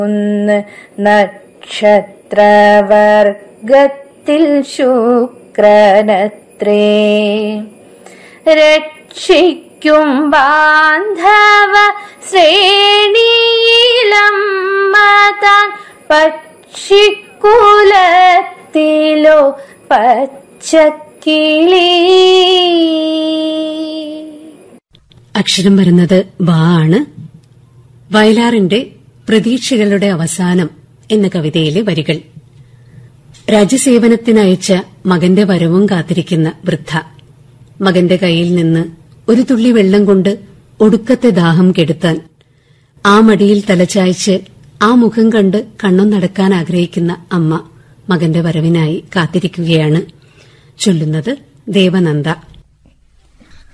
ഒന്ന് നക്ഷത്രവർഗത്തിൽ ശുക്രനത്രേ രക്ഷിക്കും ബാന്ധവ ശ്രേണിയിലമ്മതാൻ പക്ഷിക്കുലത്തിലോ പച്ചക്കിളി അക്ഷരം വരുന്നത് ബാ ആണ് വയലാറിന്റെ പ്രതീക്ഷകളുടെ അവസാനം എന്ന കവിതയിലെ വരികൾ രാജ്യസേവനത്തിനയച്ച മകന്റെ വരവും കാത്തിരിക്കുന്ന വൃദ്ധ മകന്റെ കയ്യിൽ നിന്ന് ഒരു തുള്ളി വെള്ളം കൊണ്ട് ഒടുക്കത്തെ ദാഹം കെടുത്താൻ ആ മടിയിൽ തലചായ്ച്ച് ആ മുഖം കണ്ട് കണ്ണും നടക്കാൻ ആഗ്രഹിക്കുന്ന അമ്മ മകന്റെ വരവിനായി കാത്തിരിക്കുകയാണ് ചൊല്ലുന്നത് ദേവനന്ദ